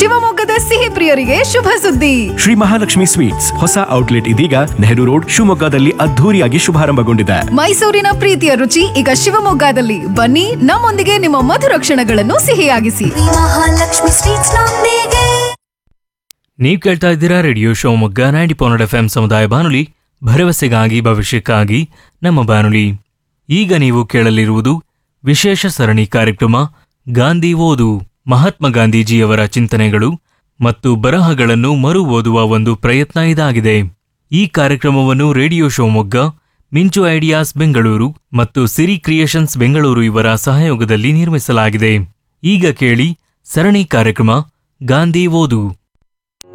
ಶಿವಮೊಗ್ಗದ ಸಿಹಿ ಪ್ರಿಯರಿಗೆ ಶುಭ ಸುದ್ದಿ ಶ್ರೀ ಮಹಾಲಕ್ಷ್ಮಿ ಸ್ವೀಟ್ಸ್ ಹೊಸ ಔಟ್ಲೆಟ್ ಇದೀಗ ನೆಹರು ರೋಡ್ ಶಿವಮೊಗ್ಗದಲ್ಲಿ ಅದ್ಧೂರಿಯಾಗಿ ಶುಭಾರಂಭಗೊಂಡಿದೆ ಮೈಸೂರಿನ ಪ್ರೀತಿಯ ರುಚಿ ಈಗ ಶಿವಮೊಗ್ಗದಲ್ಲಿ ಬನ್ನಿ ನಮ್ಮೊಂದಿಗೆ ನಿಮ್ಮ ಮಧುರ ಕ್ಷಣಗಳನ್ನು ಸಿಹಿಯಾಗಿಸಿ ಮಹಾಲಕ್ಷ್ಮಿ ಸ್ವೀಟ್ಸ್ ನೊಂದಿಗೆ ನೀವು ಕೇಳ್ತಾ ಇದ್ದೀರಾ radio Shivamogga ninety point F M ಸಮುದಾಯ ಬಾನುಲಿ ಭರವಸೆಗಾಗಿ ಭವಿಷ್ಯಕ್ಕಾಗಿ ನಮ್ಮ ಬಾನುಲಿ ಈಗ ನೀವು ಕೇಳಲಿರುವುದು ವಿಶೇಷ ಸರಣಿ ಕಾರ್ಯಕ್ರಮ ಗಾಂಧಿ ಓದು ಮಹಾತ್ಮ ಗಾಂಧೀಜಿಯವರ ಚಿಂತನೆಗಳು ಮತ್ತು ಬರಹಗಳನ್ನು ಮರು ಓದುವ ಒಂದು ಪ್ರಯತ್ನ ಇದಾಗಿದೆ ಈ ಕಾರ್ಯಕ್ರಮವನ್ನು ರೇಡಿಯೋ ಶಿವಮೊಗ್ಗ ಮಿಂಚು ಐಡಿಯಾಸ್ ಬೆಂಗಳೂರು ಮತ್ತು ಸಿರಿ ಕ್ರಿಯೇಷನ್ಸ್ ಬೆಂಗಳೂರು ಇವರ ಸಹಯೋಗದಲ್ಲಿ ನಿರ್ಮಿಸಲಾಗಿದೆ ಈಗ ಕೇಳಿ ಸರಣಿ ಕಾರ್ಯಕ್ರಮ ಗಾಂಧಿ ಓದು